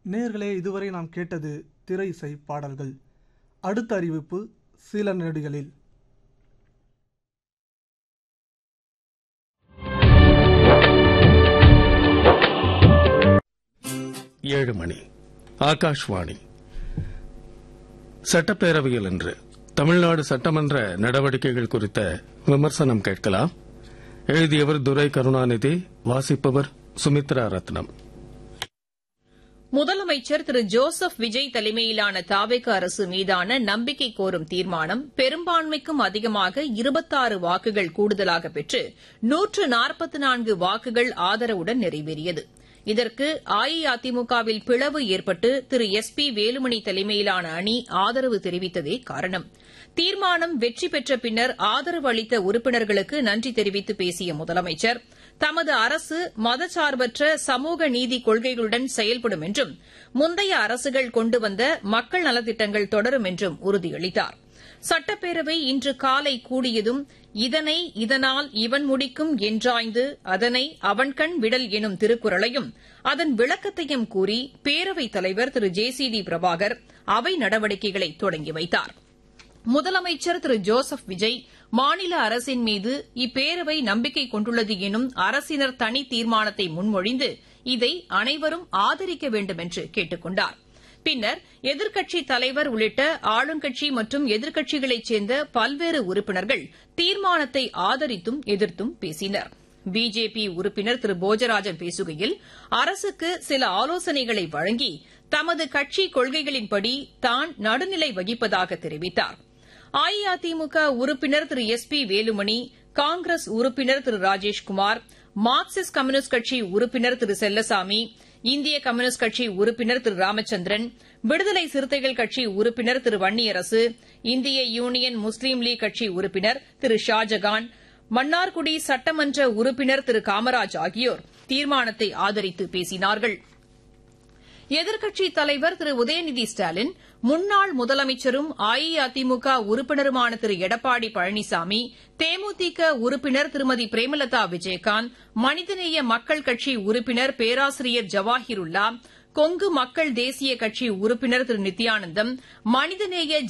நேயர்களே இதுவரை நாம் கேட்டது திரை இசை பாடல்கள் அடுத்த அறிவிப்பு சில நொடிகளில் ஏழு மணி ஆகாஷ்வாணி சட்டப்பேரவையில் இன்று தமிழ்நாடு சட்டமன்ற நடவடிக்கைகள் குறித்த விமர்சனம் கேட்கலாம் எழுதியவர் துரை கருணாநிதி வாசிப்பவர் சுமித்ரா ரத்னம் முதலமைச்சர் திரு ஜோசப் விஜய் தலைமையிலான தாவேக அரசு மீதான நம்பிக்கை கோரும் தீர்மானம் பெரும்பான்மைக்கும் அதிகமாக இருபத்தாறு வாக்குகள் கூடுதலாக பெற்று நூற்று நாற்பத்தி நான்கு வாக்குகள் ஆதரவுடன் நிறைவேறியது இதற்கு அஇஅதிமுகவில் பிளவு ஏற்பட்டு திரு எஸ் பி வேலுமணி தலைமையிலான அணி ஆதரவு தெரிவித்ததே காரணம் தீர்மானம் வெற்றி பெற்ற பின்னர் ஆதரவு அளித்த உறுப்பினர்களுக்கு நன்றி தெரிவித்து பேசிய முதலமைச்சர் தமது அரசு மதசார்பற்ற சமூக நீதி கொள்கைகளுடன் செயல்படும் என்றும் முந்தைய அரசுகள் கொண்டு வந்த மக்கள் நலத்திட்டங்கள் தொடரும் என்றும் உறுதியளித்தார் சட்டப்பேரவை இன்று காலை கூடியதும் இதனை இதனால் இவன் முடிக்கும் என்றாய்ந்து அதனை அவன்கண் விடல் எனும் திருக்குறளையும் அதன் விளக்கத்தையும் கூறி பேரவைத் தலைவர் Thiru J C D Prabhakar அவை நடவடிக்கைகளை தொடங்கி வைத்தார் முதலமைச்சர் திரு ஜோசப் விஜய் மாநில அரசின் மீது இப்பேரவை நம்பிக்கை கொண்டுள்ளது எனும் அரசினர் தனி தீர்மானத்தை முன்மொழிந்து இதை அனைவரும் ஆதரிக்க வேண்டும் என்று கேட்டுக் கொண்டார் பின்னர் எதிர்க்கட்சித் தலைவர் உள்ளிட்ட ஆளுங்கட்சி மற்றும் எதிர்க்கட்சிகளைச் சேர்ந்த பல்வேறு உறுப்பினர்கள் தீர்மானத்தை ஆதரித்தும் எதிர்த்தும் பேசினர் பிஜேபி உறுப்பினர் திரு போஜராஜன் பேசுகையில் அரசுக்கு சில ஆலோசனைகளை வழங்கி தமது கட்சி கொள்கைகளின்படி தான் நடுநிலை வகிப்பதாக தெரிவித்தார் அஇஅதிமுக உறுப்பினர் திரு எஸ் பி வேலுமணி காங்கிரஸ் உறுப்பினர் திரு ராஜேஷ்குமார் மார்க்சிஸ்ட் கம்யூனிஸ்ட் கட்சி உறுப்பினர் திரு செல்லசாமி இந்திய கம்யூனிஸ்ட் கட்சி உறுப்பினர் திரு ராமச்சந்திரன் விடுதலை சிறுத்தைகள் கட்சி உறுப்பினர் திரு வன்னியரசு இந்திய யூனியன் முஸ்லீம் லீக் கட்சி உறுப்பினர் திரு ஷாஜகான் மன்னார்குடி சட்டமன்ற உறுப்பினர் திரு காமராஜ் ஆகியோர் தீர்மானத்தை ஆதரித்து பேசினார்கள் எதிர்க்கட்சித் தலைவர் திரு உதயநிதி ஸ்டாலின் முன்னாள் முதலமைச்சரும் அஇஅதிமுக உறுப்பினருமான திரு எடப்பாடி பழனிசாமி தேமுதிக உறுப்பினர் திருமதி பிரேமலதா விஜயகாந்த் மனிதநேய மக்கள் கட்சி உறுப்பினர் பேராசிரியர் ஜவாஹிருல்லா கொங்கு மக்கள் தேசிய கட்சி உறுப்பினர் திரு நித்யானந்தம் மனிதநேய